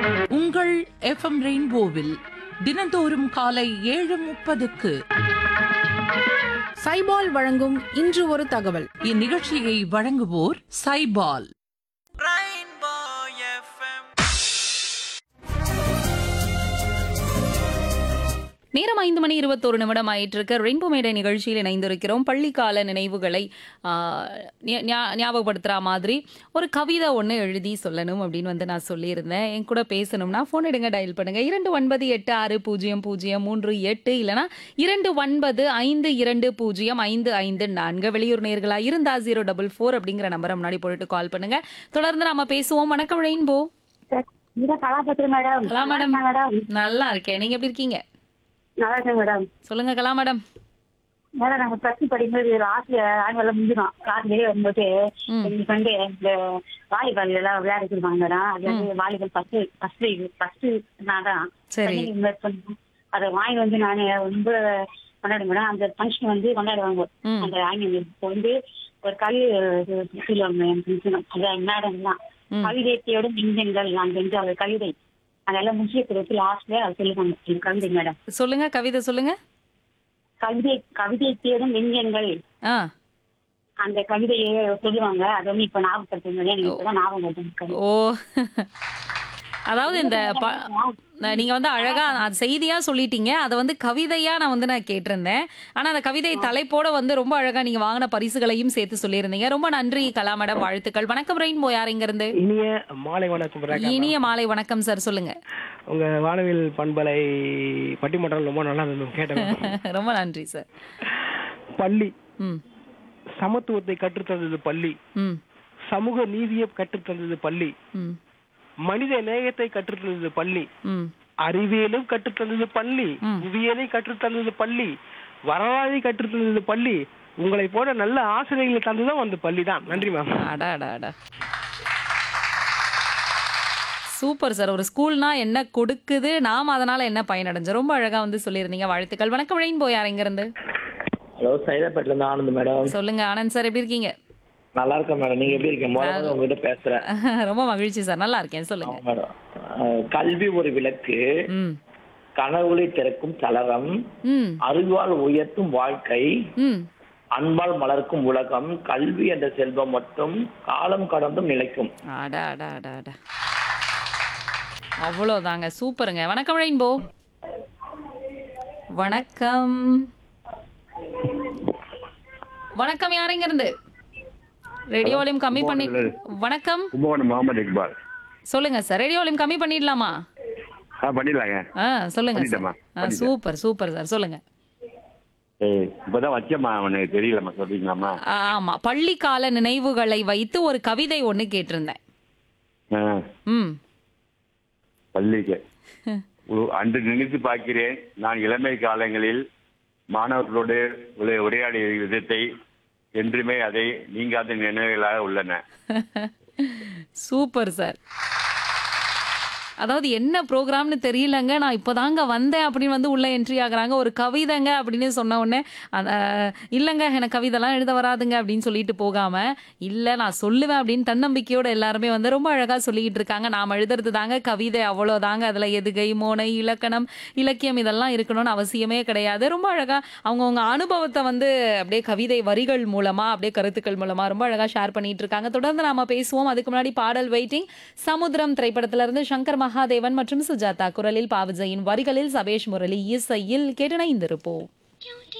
உங்கள் எஃப்எம் ரெயின்போவில் தினந்தோறும் காலை ஏழு முப்பதுக்கு சைபால் வழங்கும் இன்று ஒரு தகவல் இந்நிகழ்ச்சியை வழங்குவோர் சைபால் Rainbow FM. நேரம் ஐந்து மணி இருபத்தொரு நிமிடம் ஆயிட்டு இருக்க ரெயின்போ மேடை நிகழ்ச்சியில் இணைந்திருக்கிறோம் பள்ளிக்கால நினைவுகளை ஆ, ஞா- ஞா- ஞாபகப்படுத்துற மாதிரி ஒரு கவிதை ஒன்று எழுதி சொல்லணும் அப்படின்னு வந்து நான் சொல்லியிருந்தேன் என் கூட பேசணும்னா ஃபோன் எடுங்க டயல் பண்ணுங்க இரண்டு ஒன்பது எட்டு ஆறு பூஜ்ஜியம் பூஜ்ஜியம் மூன்று எட்டு இல்லைனா இரண்டு ஒன்பது ஐந்து இரண்டு பூஜ்ஜியம் ஐந்து ஐந்து நான்கு வெளியூர் நேர்களா இருந்தா ஜீரோ டபுள் ஃபோர் அப்படிங்கிற நம்பரை முன்னாடி போட்டுட்டு கால் பண்ணுங்க தொடர்ந்து நாம பேசுவோம் வணக்கம் ரெயின்போ இந்த Kalapathri madam Kala madam madam நல்லா இருக்கேன் நீங்க எப்படி இருக்கீங்க நல்லா இருக்கேன் மேடம் சொல்லுங்க கலா மேடம் மேடம் நாங்க பிளஸ் டூ படிக்கும்போது லாஸ்ட்ல ஆனுவல் முடிஞ்சிடும் காலையிலேயே வரும்போது ம். எங்களுக்கு வந்து இந்த வாலிபால் எல்லாம் விளையாட வச்சிருப்பாங்க மேடம் அது வந்து வாலிபால் ஃபர்ஸ்ட் ஃபர்ஸ்ட் ஃபர்ஸ்ட் நான் தான் சரி. இன்வெஸ்ட் பண்ணேன் அதை வாங்கி வந்து நான் ரொம்ப கொண்டாடுவேன் மேடம் அந்த ஃபங்க்ஷன் வந்து கொண்டாடுவாங்க ம். அந்த ஆங்கிலம் இப்போ வந்து ஒரு கல் சொல்லுவாங்க எனக்கு அது மேடம் தான் ம். கவிதையோட மிஞ்சங்கள் அந்த வந்து அவர் கவிதை அதெல்லாம் முக்கியத்துவ வச்சு லாஸ்ட்ல அது சொல்லுவாங்க என் கவிதை மேடம் சொல்லுங்க கவிதை சொல்லுங்க கவிதை கவிதை தேடும் வெஞ்சங்கள் ஆ அந்த கவிதையை சொல்லுவாங்க அது வந்து இப்ப ஞாபகப்படுத்துங்க எனக்கு இப்பதான் ஞாபகம் வருது இந்த கவிதை. ஓ அதாவது இந்த ப- நீங்க வந்து அழகா அது செய்தியா சொல்லிட்டீங்க அதை வந்து கவிதையா நான் வந்து நான் கேட்டிருந்தேன் ஆனா அந்த கவிதை தலைப்போட வந்து ரொம்ப அழகா நீங்க வாங்கின பரிசுகளையும் சேர்த்து சொல்லியிருந்தீங்க ரொம்ப நன்றி கலா மேடம் வாழ்த்துக்கள் வணக்கம் ரெயின்போ யார் இங்க இருந்து இனிய மாலை வணக்கம் ரேகா இனிய மாலை வணக்கம் சார் சொல்லுங்க உங்க வானவில் பண்பலை பட்டிமன்றம் ரொம்ப நல்லா இருந்தது கேட்டேன் ரொம்ப நன்றி சார் பள்ளி ம் சமத்துவத்தை கற்றுத்தந்தது பள்ளி ம் சமூக நீதியை கற்றுத்தந்தது பள்ளி ம் மனித நேயத்தை கற்றுத்தந்தது பள்ளி ம் அறிவியலும் கற்றுத்தந்தது பள்ளி ம். புவியியலை கற்றுத்தந்தது பள்ளி வரலாறை கற்றுத்தந்தது பள்ளி உங்களை போல நல்ல ஆசிரியர்களை தந்துதான் அந்த பள்ளி தான் நன்றி மேம் அடா அடா அடா சூப்பர் சார் ஒரு ஸ்கூல்னா என்ன கொடுக்குது நாம அதனால என்ன பயனடைஞ்சோம் ரொம்ப அழகா வந்து சொல்லியிருந்தீங்க வாழ்த்துக்கள் வணக்கம் ரெயின்போ யார் இங்க இருந்து ஹலோ சைதாப்பேட்ல இருந்து ஆனந்த் மேடம் சொல்லுங்க ஆனந்த் சார் எப்படி இருக்கீங்க நல்லா இருக்கேன் மேடம் நீங்க எப்படி இருக்கீங்க முதல்ல உங்ககிட்ட பேசுறேன் ரொம்ப மகிழ்ச்சி சார் நல்லா இருக்கேன் சொல்லுங்க ஆமா மேடம் அஹ், கல்வி ஒரு விளக்கு ம் கனவுகளை திறக்கும் தளரம் ம் அறிவால் உயர்த்தும் வாழ்க்கை ம் அன்பால் மலர்க்கும் உலகம் கல்வி என்ற செல்வம் மட்டும் காலம் கடந்தும் நிலைக்கும் அடா அடா அடா அடா அவ்வளோதாங்க சூப்பருங்க வணக்கம் ரெயின்போ வணக்கம் வணக்கம் யாருங்க இருந்து ரேடியோ வால்யூம் கம்மி பண்ணி வணக்கம் கும்பகோணம் முகமது இக்பால் சொல்லுங்க சார் ரேடியோ வால்யூம் கம்மி பண்ணிடலாமா ஆ பண்ணிடலாங்க ஆ சொல்லுங்க சார் பண்ணிட்டேம்மா, ஆ பண்ணிட்டேன். சூப்பர் சூப்பர் சார் சொல்லுங்க ஏய் இப்பதான் வச்சேம்மா அவனுக்கு தெரியலம்மா சொல்றீங்களாம்மா ஆ, ஆமா பள்ளிக்கால நினைவுகளை வைத்து ஒரு கவிதை ஒண்ணு கேட்டிருந்தேன் ஆ, ம் பள்ளிக்கு உ- அன்று நினைத்து பார்க்கிறேன் நான் இளமை காலங்களில் மாணவர்களோடு உரை- உரையாடிய விதத்தை என்றுமே அதை நீங்காத நினைவுகளாக உள்ளன சூப்பர் சார் அதாவது என்ன ப்ரோக்ராம்னு தெரியலங்க நான் இப்போதாங்க வந்தேன் அப்படின்னு வந்து உள்ள என்ட்ரி ஆகுறாங்க ஒரு கவிதைங்க அப்படின்னு சொன்ன உடனே அத இல்லைங்க எனக்கு கவிதைலாம் எழுத வராதுங்க அப்படின்னு சொல்லிட்டு போகாம இல்லை நான் சொல்லுவேன் அப்படின்னு தன்னம்பிக்கையோட எல்லாருமே வந்து ரொம்ப அழகாக சொல்லிக்கிட்டு இருக்காங்க நாம் எழுதுறது தாங்க கவிதை அவ்வளோதாங்க அதில் எதுகை மோனை இலக்கணம் இலக்கியம் இதெல்லாம் இருக்கணும்னு அவசியமே கிடையாது ரொம்ப அழகாக அவங்கவுங்க அனுபவத்தை வந்து அப்படியே கவிதை வரிகள் மூலமாக அப்படியே கருத்துக்கள் மூலமாக ரொம்ப அழகாக ஷேர் பண்ணிட்டு இருக்காங்க தொடர்ந்து நாம பேசுவோம் அதுக்கு முன்னாடி பாடல் வெயிட்டிங் சமுத்திரம் திரைப்படத்துல இருந்து சங்கர் மகாதேவன் மற்றும் சுஜாதா குரலில் பாவஜையின் வரிகளில் சபேஷ் முரளி இசையில் கேட்டு இணைந்திருப்போம்